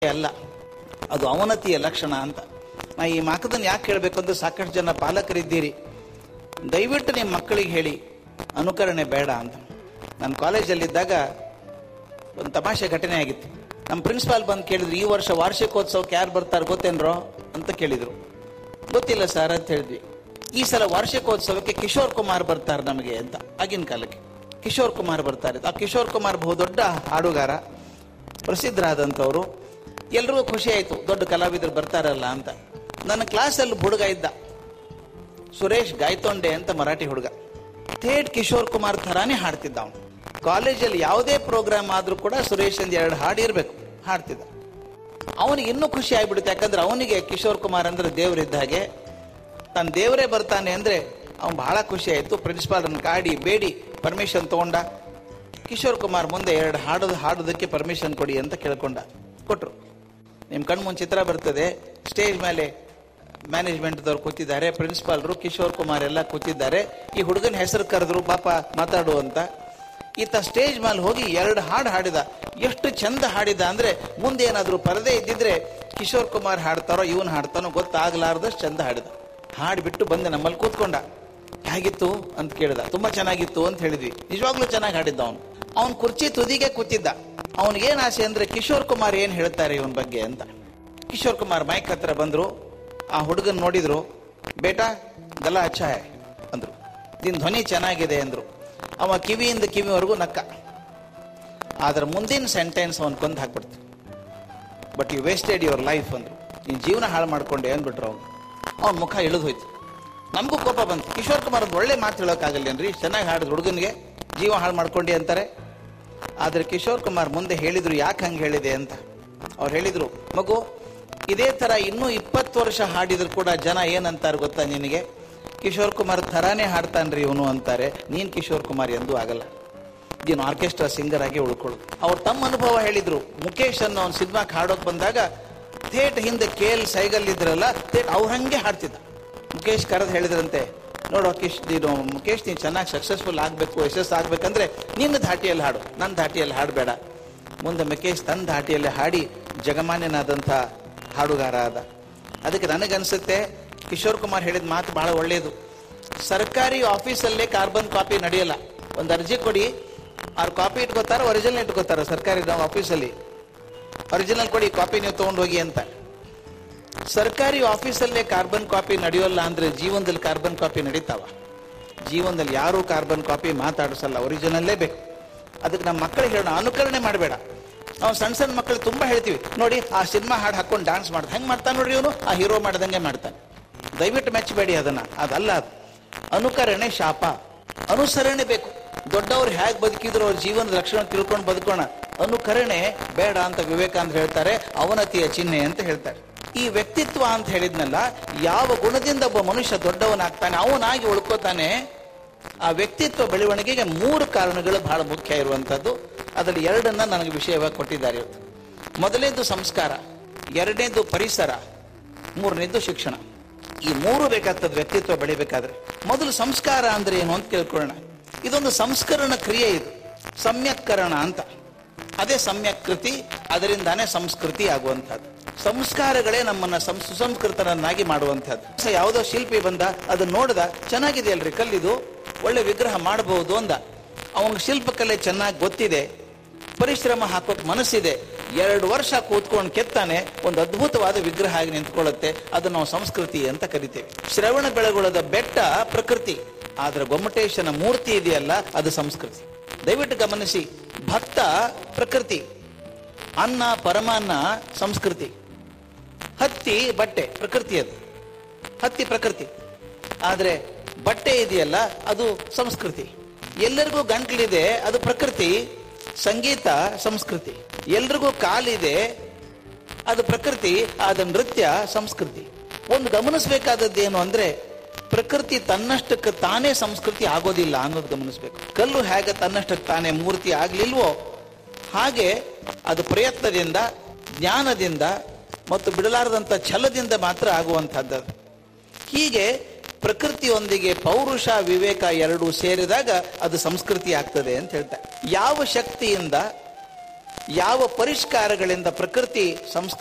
ಅಲ್ಲ ಅದು ಅವನತಿಯ ಲಕ್ಷಣ ಅಂತ ನಾ ಈ ಮಾಕದನ್ನು ಯಾಕೆ ಹೇಳಬೇಕು ಅಂದ್ರೆ ಸಾಕಷ್ಟು ಜನ ಪಾಲಕರಿದ್ದೀರಿ ದಯವಿಟ್ಟು ನಿಮ್ಮ ಮಕ್ಕಳಿಗೆ ಹೇಳಿ ಅನುಕರಣೆ ಬೇಡ ಅಂತ ನಾನು ಕಾಲೇಜಲ್ಲಿದ್ದಾಗ ಒಂದು ತಮಾಷೆ ಘಟನೆ ಆಗಿತ್ತು ನಮ್ಮ ಪ್ರಿನ್ಸಿಪಾಲ್ ಬಂದು ಕೇಳಿದ್ರು ಈ ವರ್ಷ ವಾರ್ಷಿಕೋತ್ಸವಕ್ಕೆ ಯಾರು ಬರ್ತಾರೆ ಗೊತ್ತೇನ್ರೋ ಅಂತ ಕೇಳಿದ್ರು ಗೊತ್ತಿಲ್ಲ ಸರ್ ಅಂತ ಹೇಳಿದ್ವಿ ಈ ಸಲ ವಾರ್ಷಿಕೋತ್ಸವಕ್ಕೆ ಕಿಶೋರ್ ಕುಮಾರ್ ಬರ್ತಾರೆ ನಮಗೆ ಅಂತ ಆಗಿನ ಕಾಲಕ್ಕೆ ಕಿಶೋರ್ ಕುಮಾರ್ ಬರ್ತಾರೆ ಆ ಕಿಶೋರ್ ಕುಮಾರ್ ಬಹುದೊಡ್ಡ ಹಾಡುಗಾರ ಪ್ರಸಿದ್ಧರಾದಂಥವ್ರು ಎಲ್ರಿಗೂ ಖುಷಿ ಆಯಿತು ದೊಡ್ಡ ಕಲಾವಿದರು ಬರ್ತಾರಲ್ಲ ಅಂತ ನನ್ನ ಕ್ಲಾಸಲ್ಲಿ ಹುಡುಗ ಇದ್ದ ಸುರೇಶ್ ಗಾಯ್ತೊಂಡೆ ಅಂತ ಮರಾಠಿ ಹುಡುಗ ಥೇಟ್ ಕಿಶೋರ್ ಕುಮಾರ್ ಥರಾನೇ ಹಾಡ್ತಿದ್ದ ಅವನು ಕಾಲೇಜಲ್ಲಿ ಯಾವುದೇ ಪ್ರೋಗ್ರಾಮ್ ಆದ್ರೂ ಕೂಡ ಸುರೇಶ್ ಅಂದ್ ಎರಡು ಹಾಡು ಇರಬೇಕು ಹಾಡ್ತಿದ್ದ ಅವನಿಗೆ ಇನ್ನೂ ಖುಷಿ ಆಗ್ಬಿಡುತ್ತೆ ಯಾಕಂದ್ರೆ ಅವನಿಗೆ ಕಿಶೋರ್ ಕುಮಾರ್ ಅಂದ್ರೆ ದೇವರಿದ್ದ ಹಾಗೆ ತನ್ನ ದೇವರೇ ಬರ್ತಾನೆ ಅಂದ್ರೆ ಅವನು ಬಹಳ ಖುಷಿ ಆಯ್ತು ಪ್ರಿನ್ಸಿಪಾಲ್ರನ್ನ ಕಾಡಿ ಬೇಡಿ ಪರ್ಮಿಷನ್ ತಗೊಂಡ ಕಿಶೋರ್ ಕುಮಾರ್ ಮುಂದೆ ಎರಡು ಹಾಡೋದು ಹಾಡೋದಕ್ಕೆ ಪರ್ಮಿಷನ್ ಕೊಡಿ ಅಂತ ಕೇಳ್ಕೊಂಡ ಕೊಟ್ರು ನಿಮ್ಮ ಕಣ್ಣು ಮುಂದೆ ಚಿತ್ರ ಬರ್ತದೆ ಸ್ಟೇಜ್ ಮೇಲೆ ಮ್ಯಾನೇಜ್ಮೆಂಟ್ದವ್ರು ಕೂತಿದ್ದಾರೆ ಪ್ರಿನ್ಸಿಪಾಲ್ರು ಕಿಶೋರ್ ಕುಮಾರ್ ಎಲ್ಲ ಕೂತಿದ್ದಾರೆ ಈ ಹುಡುಗನ ಹೆಸರು ಕರೆದ್ರು ಪಾಪ ಮಾತಾಡು ಅಂತ ಈತ ಸ್ಟೇಜ್ ಮೇಲೆ ಹೋಗಿ ಎರಡು ಹಾಡು ಹಾಡಿದ ಎಷ್ಟು ಚಂದ ಹಾಡಿದ ಅಂದ್ರೆ ಮುಂದೆ ಏನಾದ್ರು ಪರದೆ ಇದ್ದಿದ್ರೆ ಕಿಶೋರ್ ಕುಮಾರ್ ಹಾಡ್ತಾರೋ ಇವನ್ ಹಾಡ್ತಾನೋ ಗೊತ್ತಾಗ್ಲಾರ್ದಷ್ಟು ಚಂದ ಹಾಡಿದ ಹಾಡ್ಬಿಟ್ಟು ಬಂದೆ ನಮ್ಮಲ್ಲಿ ಕೂತ್ಕೊಂಡ ಹೇಗಿತ್ತು ಅಂತ ಕೇಳಿದ ತುಂಬಾ ಚೆನ್ನಾಗಿತ್ತು ಅಂತ ಹೇಳಿದ್ವಿ ನಿಜವಾಗ್ಲೂ ಚೆನ್ನಾಗಿ ಹಾಡಿದ್ದ ಅವನು ಅವನ್ ಕುರ್ಚಿ ತುದಿಗೆ ಕೂತಿದ್ದ ಅವನಿಗೇನ್ ಆಸೆ ಅಂದ್ರೆ ಕಿಶೋರ್ ಕುಮಾರ್ ಏನ್ ಹೇಳ್ತಾರೆ ಇವನ್ ಬಗ್ಗೆ ಅಂತ ಕಿಶೋರ್ ಕುಮಾರ್ ಮೈಕ್ ಹತ್ರ ಬಂದ್ರು ಆ ಹುಡುಗನ್ ನೋಡಿದ್ರು ಬೇಟಾ ಗಲ ಅಚ್ಚ ಹೈ ಅಂದ್ರು ನಿನ್ ಧ್ವನಿ ಚೆನ್ನಾಗಿದೆ ಅಂದ್ರು ಅವ ಕಿವಿಯಿಂದ ಕಿವಿವರೆಗೂ ನಕ್ಕ ಆದ್ರ ಮುಂದಿನ ಸೆಂಟೆನ್ಸ್ ಅವನ್ ಕೊಂದು ಹಾಕ್ಬಿಡ್ತು but you wasted your life ಅಂದ್ರು ನೀನ್ ಜೀವನ ಹಾಳು ಮಾಡ್ಕೊಂಡೆ ಅಂದ್ಬಿಟ್ರು ಅವ್ನು ಅವ್ನ ಮುಖ ಇಳಿದು ಹೋಯ್ತು ನಮಗೂ ಕೋಪ ಬಂತು ಕಿಶೋರ್ ಕುಮಾರ್ ಒಂದು ಒಳ್ಳೆ ಮಾತು ಹೇಳೋಕ್ಕಾಗಲ್ಲೇನ್ರಿ ಚೆನ್ನಾಗಿ ಹಾಡಿದ್ರು ಹುಡುಗನಿಗೆ ಜೀವ ಹಾಳು ಮಾಡ್ಕೊಂಡಿ ಅಂತಾರೆ ಆದ್ರೆ ಕಿಶೋರ್ ಕುಮಾರ್ ಮುಂದೆ ಹೇಳಿದ್ರು ಯಾಕೆ ಹಂಗೆ ಹೇಳಿದೆ ಅಂತ ಅವ್ರು ಹೇಳಿದ್ರು ಮಗು ಇದೇ ತರ ಇನ್ನೂ ಇಪ್ಪತ್ತು ವರ್ಷ ಹಾಡಿದ್ರು ಕೂಡ ಜನ ಏನಂತಾರೆ ಗೊತ್ತಾ ನಿನಗೆ ಕಿಶೋರ್ ಕುಮಾರ್ ಥರಾನೇ ಹಾಡ್ತಾನ್ರಿ ಇವನು ಅಂತಾರೆ ನೀನ್ ಕಿಶೋರ್ ಕುಮಾರ್ ಎಂದೂ ಆಗಲ್ಲ ನೀನು ಆರ್ಕೆಸ್ಟ್ರಾ ಸಿಂಗರ್ ಆಗಿ ಉಳ್ಕೊಳ್ಳು ಅವ್ರು ತಮ್ಮ ಅನುಭವ ಹೇಳಿದ್ರು ಮುಖೇಶ್ ಅನ್ನೋ ಒಂದು ಸಿನಿಮಾಕ್ಕೆ ಹಾಡೋಕ್ ಬಂದಾಗ ಥೇಟ್ ಹಿಂದೆ ಕೇಲ್ ಸೈಗಲ್ ಇದ್ರಲ್ಲ ಥೇಟ್ ಅವ್ರ ಹಂಗೆ ಹಾಡ್ತಿದ್ದ ಮುಖೇಶ್ ಕರೆದು ಹೇಳಿದ್ರಂತೆ ನೋಡು ಕಿಶ್ ನೀನು ಮುಖೇಶ್ ನೀನು ಚೆನ್ನಾಗಿ ಸಕ್ಸಸ್ಫುಲ್ ಆಗಬೇಕು ಯಶಸ್ಸು ಆಗ್ಬೇಕಂದ್ರೆ ನಿನ್ನ ಧಾಟಿಯಲ್ಲಿ ಹಾಡು ನನ್ನ ಧಾಟಿಯಲ್ಲಿ ಹಾಡಬೇಡ ಮುಂದೆ ಮುಖೇಶ್ ತನ್ನ ಧಾಟಿಯಲ್ಲಿ ಹಾಡಿ ಜಗಮಾನ್ಯನಾದಂಥ ಹಾಡುಗಾರ ಆದ ಅದಕ್ಕೆ ನನಗನ್ಸುತ್ತೆ ಕಿಶೋರ್ ಕುಮಾರ್ ಹೇಳಿದ ಮಾತು ಬಹಳ ಒಳ್ಳೆಯದು ಸರ್ಕಾರಿ ಆಫೀಸಲ್ಲೇ ಕಾರ್ಬನ್ ಕಾಪಿ ನಡೆಯಲ್ಲ ಒಂದು ಅರ್ಜಿ ಕೊಡಿ ಅವ್ರು ಕಾಪಿ ಇಟ್ಕೋತಾರ ಒರಿಜಿನಲ್ ಇಟ್ಕೋತಾರ ಸರ್ಕಾರಿ ನಾವು ಆಫೀಸಲ್ಲಿ ಒರಿಜಿನಲ್ ಕೊಡಿ ಕಾಪಿ ನೀವು ತಗೊಂಡು ಹೋಗಿ ಅಂತ ಸರ್ಕಾರಿ ಆಫೀಸಲ್ಲೇ ಕಾರ್ಬನ್ ಕಾಪಿ ನಡೆಯೋಲ್ಲ ಅಂದ್ರೆ ಜೀವನದಲ್ಲಿ ಕಾರ್ಬನ್ ಕಾಪಿ ನಡೀತಾವ ಜೀವನದಲ್ಲಿ ಯಾರೂ ಕಾರ್ಬನ್ ಕಾಪಿ ಮಾತಾಡಿಸಲ್ಲ ಒರಿಜಿನಲ್ಲೇ ಬೇಕು ಅದಕ್ಕೆ ನಮ್ಮ ಮಕ್ಕಳಿಗೆ ಹೇಳೋಣ ಅನುಕರಣೆ ಮಾಡಬೇಡ ನಾವು ಸಣ್ಣ ಸಣ್ಣ ಮಕ್ಕಳು ತುಂಬಾ ಹೇಳ್ತೀವಿ ನೋಡಿ ಆ ಸಿನಿಮಾ ಹಾಡು ಹಾಕೊಂಡು ಡಾನ್ಸ್ ಮಾಡ್ದ ಹೆಂಗ್ ಮಾಡ್ತಾನೆ ನೋಡ್ರಿ ಇವನು ಆ ಹೀರೋ ಮಾಡ್ದಂಗೆ ಮಾಡ್ತಾನೆ ದಯವಿಟ್ಟು ಮೆಚ್ಚಬೇಡಿ ಅದನ್ನ ಅದಲ್ಲ ಅದು ಅನುಕರಣೆ ಶಾಪ ಅನುಸರಣೆ ಬೇಕು ದೊಡ್ಡವ್ರು ಹೇಗೆ ಬದುಕಿದ್ರು ಅವ್ರ ಜೀವನದ ಲಕ್ಷಣ ತಿಳ್ಕೊಂಡು ಬದುಕೋಣ ಅನುಕರಣೆ ಬೇಡ ಅಂತ ವಿವೇಕಾನಂದ ಹೇಳ್ತಾರೆ ಅವನತಿಯ ಚಿಹ್ನೆ ಅಂತ ಹೇಳ್ತಾರೆ ಈ ವ್ಯಕ್ತಿತ್ವ ಅಂತ ಹೇಳಿದ್ನಲ್ಲ ಯಾವ ಗುಣದಿಂದ ಒಬ್ಬ ಮನುಷ್ಯ ದೊಡ್ಡವನಾಗ್ತಾನೆ ಅವನಾಗಿ ಉಳ್ಕೋತಾನೆ ಆ ವ್ಯಕ್ತಿತ್ವ ಬೆಳವಣಿಗೆಗೆ ಮೂರು ಕಾರಣಗಳು ಬಹಳ ಮುಖ್ಯ ಇರುವಂತದ್ದು ಅದರಲ್ಲಿ ಎರಡನ್ನ ನನಗೆ ವಿಷಯವಾಗಿ ಕೊಟ್ಟಿದ್ದಾರೆ ಇವತ್ತು ಮೊದಲನೇದು ಸಂಸ್ಕಾರ ಎರಡನೇದು ಪರಿಸರ ಮೂರನೇದು ಶಿಕ್ಷಣ ಈ ಮೂರು ಬೇಕಾಗ್ತದೆ ವ್ಯಕ್ತಿತ್ವ ಬೆಳಿಬೇಕಾದ್ರೆ ಮೊದಲು ಸಂಸ್ಕಾರ ಅಂದ್ರೆ ಏನು ಅಂತ ಕೇಳ್ಕೊಳ್ಳೋಣ ಇದೊಂದು ಸಂಸ್ಕರಣ ಕ್ರಿಯೆ ಇದು ಸಮ್ಯಕ್ಕರಣ ಅಂತ ಅದೇ ಸಮ್ಯಕೃತಿ ಅದರಿಂದಾನೇ ಸಂಸ್ಕೃತಿ ಆಗುವಂಥದ್ದು ಸಂಸ್ಕಾರಗಳೇ ನಮ್ಮನ್ನ ಸಂ- ಸುಸಂಸ್ಕೃತರನ್ನಾಗಿ ಮಾಡುವಂಥದ್ದು ಸ- ಯಾವುದೋ ಶಿಲ್ಪಿ ಬಂದ ಅದನ್ನ ನೋಡ್ದ ಚೆನ್ನಾಗಿದೆ ಅಲ್ರಿ ಕಲ್ಲಿದು ಒಳ್ಳೆ ವಿಗ್ರಹ ಮಾಡಬಹುದು ಅಂದ ಅವನಿಗೆ ಶಿಲ್ಪಕಲೆ ಚೆನ್ನಾಗಿ ಗೊತ್ತಿದೆ ಪರಿಶ್ರಮ ಹಾಕೋಕ್ ಮನಸ್ಸಿದೆ ಎರಡು ವರ್ಷ ಕೂತ್ಕೊಂಡು ಕೆತ್ತಾನೆ ಒಂದು ಅದ್ಭುತವಾದ ವಿಗ್ರಹ ಆಗಿ ನಿಂತ್ಕೊಳ್ಳುತ್ತೆ ಅದನ್ನ ನಾವು ಸಂಸ್ಕೃತಿ ಅಂತ ಕರಿತೇವೆ ಶ್ರವಣ ಬೆಳಗೊಳದ ಬೆಟ್ಟ ಪ್ರಕೃತಿ ಆದ್ರೆ ಗೊಮ್ಮಟೇಶನ ಮೂರ್ತಿ ಇದೆಯಲ್ಲ ಅದು ಸಂಸ್ಕೃತಿ ದಯವಿಟ್ಟು ಗಮನಿಸಿ ಭತ್ತ ಪ್ರಕೃತಿ ಅನ್ನ ಪರಮಾನ್ನ ಸಂಸ್ಕೃತಿ ಹತ್ತಿ ಬಟ್ಟೆ ಪ್ರಕೃತಿ ಅದು ಹತ್ತಿ ಪ್ರಕೃತಿ ಆದ್ರೆ ಬಟ್ಟೆ ಇದೆಯಲ್ಲ ಅದು ಸಂಸ್ಕೃತಿ ಎಲ್ಲರಿಗೂ ಗಂಟ್ಲಿದೆ ಅದು ಪ್ರಕೃತಿ ಸಂಗೀತ ಸಂಸ್ಕೃತಿ ಎಲ್ರಿಗೂ ಕಾಲಿದೆ ಅದು ಪ್ರಕೃತಿ ಆದ ನೃತ್ಯ ಸಂಸ್ಕೃತಿ ಒಂದು ಗಮನಿಸಬೇಕಾದದ್ದೇನು ಅಂದ್ರೆ ಪ್ರಕೃತಿ ತನ್ನಷ್ಟಕ್ಕೆ ತಾನೇ ಸಂಸ್ಕೃತಿ ಆಗೋದಿಲ್ಲ ಅನ್ನೋದು ಗಮನಿಸಬೇಕು ಕಲ್ಲು ಹೇಗೆ ತನ್ನಷ್ಟಕ್ಕೆ ತಾನೇ ಮೂರ್ತಿ ಆಗ್ಲಿಲ್ವೋ ಹಾಗೆ ಅದು ಪ್ರಯತ್ನದಿಂದ ಜ್ಞಾನದಿಂದ ಮತ್ತು ಬಿಡಲಾರದಂತ ಛಲದಿಂದ ಮಾತ್ರ ಆಗುವಂತಹದ್ದು ಹೀಗೆ ಪ್ರಕೃತಿಯೊಂದಿಗೆ ಪೌರುಷ ವಿವೇಕ ಎರಡೂ ಸೇರಿದಾಗ ಅದು ಸಂಸ್ಕೃತಿ ಆಗ್ತದೆ ಅಂತ ಹೇಳ್ತಾರೆ ಯಾವ ಶಕ್ತಿಯಿಂದ ಯಾವ ಪರಿಷ್ಕಾರಗಳಿಂದ ಪ್ರಕೃತಿ ಸಂಸ್ಕಾರ